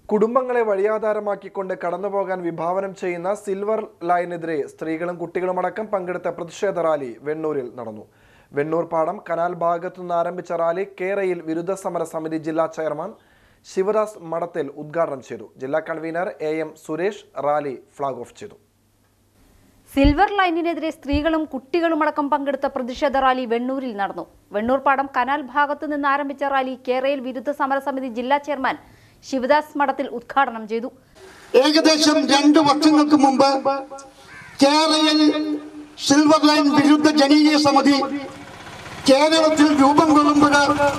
കുടുംബങ്ങളെ വഴിയാധാരമാക്കിക്കൊണ്ട് കടന്നുപോകാൻ വിഭാവനം ചെയ്യുന്ന സിൽവർ ലൈനെതിരെ സ്ത്രീകളും കുട്ടികളുമടക്കം പങ്കെടുത്ത പ്രതിഷേധ റാലി വെണ്ണൂരിൽ നടന്നു വെണ്ണൂർ പാടം കനാൽ ഭാഗത്തു നിന്ന് ആരംഭിച്ച റാലി കേരയിൽ വിരുദ്ധ സമര സമിതി ജില്ലാ ചെയർമാൻ ശിവദാസ് മഠത്തിൽ ഉദ്ഘാടനം ചെയ്തു ജില്ലാ convener A M Suresh rally flag off ചെയ്തു സിൽവർ ലൈനിനെതിരെ സ്ത്രീകളും കുട്ടികളുമടക്കം പങ്കെടുത്ത പ്രതിഷേധ റാലി വെണ്ണൂരിൽ നടന്നു വെണ്ണൂർ പാടം കനാൽ ഭാഗത്തു നിന്ന് ആരംഭിച്ച റാലി കേരയിൽ വിരുദ്ധ സമരസമിതി ജില്ലാ ചെയർമാൻ ശിവദാസ് മഠത്തിൽ ഉദ്ഘാടനം ചെയ്തു ഏകദേശം രണ്ടു വർഷങ്ങൾക്ക് മുമ്പ് കേരളയിൽ സിൽവർ ലൈൻ വിരുദ്ധ ജനകീയ സമിതി കേരളത്തിൽ രൂപം കൊള്ളുമ്പോൾ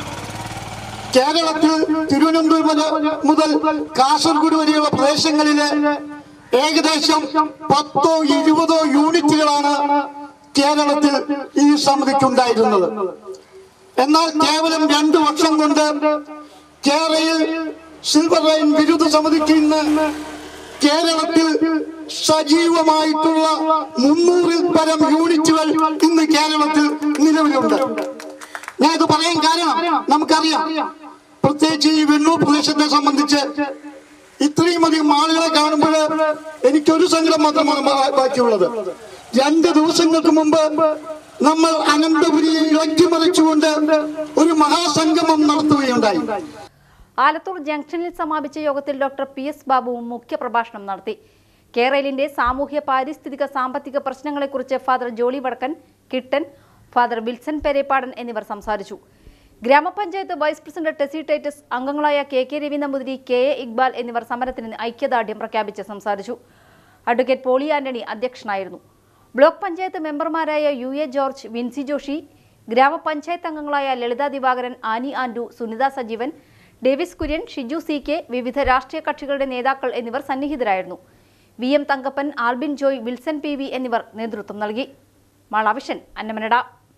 കേരളത്തിൽ തിരുവനന്തപുരം മുതൽ കാസർഗോഡ് വരെയുള്ള പ്രദേശങ്ങളിലെ ഏകദേശം പത്തോ ഇരുപതോ യൂണിറ്റുകളാണ് കേരളത്തിൽ ഈ സമിതിക്കുണ്ടായിരുന്നത് എന്നാൽ കേവലം രണ്ടു വർഷം കൊണ്ട് കേരളയിൽ സിൽവർ ലൈൻ വിരുദ്ധ സമിതിക്ക് ഇന്ന് കേരളത്തിൽ സജീവമായിട്ടുള്ള മുന്നൂറിൽ പരം യൂണിറ്റുകൾ ഇന്ന് കേരളത്തിൽ നിലവിലുണ്ട് ഞാൻ ഇത് പറയാൻ കാരണം നമുക്കറിയാം പ്രത്യേകിച്ച് ഈ വെണ്ണൂർ പ്രദേശത്തെ സംബന്ധിച്ച് ഇത്രയും അധികം ആളുകളെ കാണുമ്പോൾ എനിക്കൊരു സങ്കടം മാത്രമാണ് ബാ- ബാക്കിയുള്ളത് രണ്ട് ദിവസങ്ങൾക്ക് മുമ്പ് നമ്മൾ അനന്തപുരിയെ ഇളക്കിമറിച്ചുകൊണ്ട് ഒരു മഹാസംഗമം നടത്തുകയുണ്ടായി ആലത്തൂർ ജംഗ്ഷനിൽ സമാപിച്ച യോഗത്തിൽ ഡോക്ടർ പി എസ് ബാബുവും മുഖ്യപ്രഭാഷണം നടത്തി കേരളിന്റെ സാമൂഹ്യ പാരിസ്ഥിതിക സാമ്പത്തിക പ്രശ്നങ്ങളെക്കുറിച്ച് ഫാദർ ജോളി വടക്കൻ കിട്ടൻ ഫാദർ വിൽസൺ പെരേപ്പാടൻ എന്നിവർ സംസാരിച്ചു ഗ്രാമപഞ്ചായത്ത് വൈസ് പ്രസിഡന്റ് ടെസി ടൈറ്റസ് അംഗങ്ങളായ K K Ravi Namboothiri K A Iqbal എന്നിവർ സമരത്തിന് ഐക്യദാർഢ്യം പ്രഖ്യാപിച്ച് സംസാരിച്ചു അഡ്വക്കേറ്റ് പോളി ആന്റണി അധ്യക്ഷനായിരുന്നു ബ്ലോക്ക് പഞ്ചായത്ത് മെമ്പർമാരായ യു എ ജോർജ് വിൻസി ജോഷി ഗ്രാമപഞ്ചായത്ത് അംഗങ്ങളായ ലളിത ദിവാകരൻ ആനി ആൻഡു സുനിത സജീവൻ ഡേവിസ് കുര്യൻ ഷിജു സി കെ വിവിധ രാഷ്ട്രീയ കക്ഷികളുടെ നേതാക്കൾ എന്നിവർ സന്നിഹിതരായിരുന്നു V M Thankappan Albin Joy Wilson P V എന്നിവർ നേതൃത്വം നൽകി മാളാവിഷൻ അന്നമനട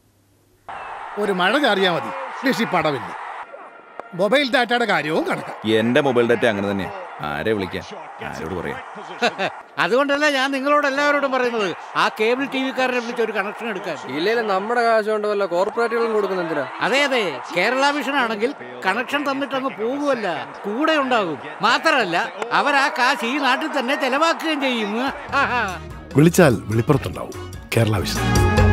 ഒരു മഴ ചാറിയാ മതി കൃഷി പടവില്ല മൊബൈൽ ഡാറ്റയുടെ കാര്യവും കണക്കാം എന്റെ മൊബൈൽ ഡാറ്റ അങ്ങനെ തന്നെയാ ആരെ വിളിക്കാൻ ആരോട് പറയാം അതുകൊണ്ടല്ല ഞാൻ നിങ്ങളോട് എല്ലാവരോടും പറയുന്നത് ആ കേബിൾ ടി വിക്കാരനെ വിളിച്ച് ഒരു കണക്ഷൻ എടുക്കാൻ ഇല്ലെങ്കിൽ നമ്മുടെ കാശ് കൊണ്ട് വല്ല കോർപ്പറേറ്റുകളും കൊടുക്കുന്ന എന്തിനാ അതെ അതെ കേരള വിഷൻ ആണെങ്കിൽ കണക്ഷൻ തന്നിട്ടങ്ങ് പോകുമല്ല കൂടെ ഉണ്ടാകും മാത്രമല്ല അവർ ആ കാശ് ഈ നാട്ടിൽ തന്നെ ചെലവാക്കുകയും ചെയ്യും വിളിച്ചാൽ വിളിപ്പുറത്തുണ്ടാവും കേരള വിഷൻ